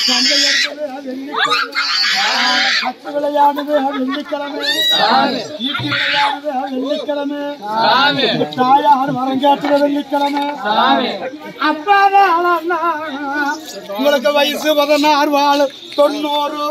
சந்தை எடுத்தது வெள்ளிக்கிழமை பத்து விளையாடுது வெள்ளிக்கிழமை ஈட்டி விளையாடுது வெள்ளிக்கிழமை தாயார் வரம் கேட்டது வெள்ளிக்கிழமை அப்பாதான் உங்களுக்கு வயசு பதினாறு வாழ் தொண்ணூறு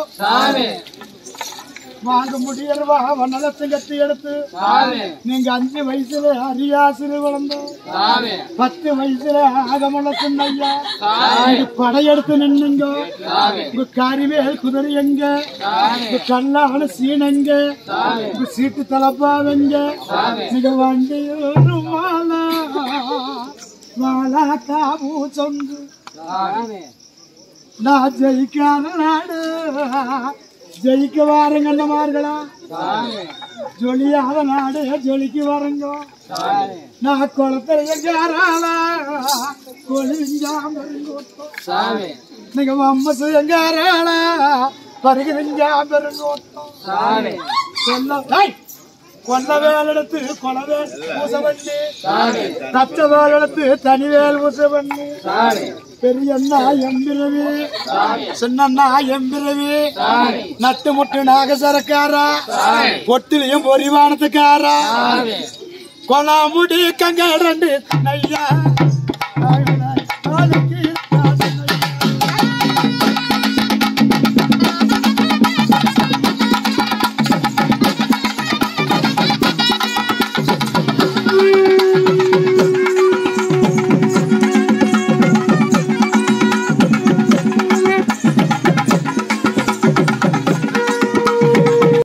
வாங்க முடியறவா வண்ணலத்தை கட்டி எடுத்து நீங்க அஞ்சு வயசுல அரியாசிறு வளர்ந்தோம் பத்து வயசுல ஆகமல சின்னையா படையெடுத்து நின்னுங்க உங்க கறிவேல் குதிரை எங்க உங்க கல்லான சீனங்க உங்க சீட்டு தலப்பாவெங்க நீங்க வண்டி மாலா மாலா காபு சொந்து நான் ஜெயிக்காத நாடு ஜெயிக்க வாருங்க அண்ணமார்களா ஜொலியாத நாடு ஜொலிக்கு வாருங்க நான் குளத்துல எங்காரால கொலிஞ்சாம நீங்க வம்மசு எங்காரால பருகுதிஞ்சாம இருங்கோட்டம் சொல்ல டேய், கொல்ல வேலெடுத்து கொலவேல் பூச பண்ணி தச்ச வேலெடுத்து தனிவேல் பூச பண்ணி பெரியண்ணா எம்பிரவி சின்னண்ணா எம்பிரவி நட்டு முட்டு நாகசரக்காரா பொட்டிலையும் பொறிவானத்துக்காரா கொலாமுடி கங்க ரெண்டு நையா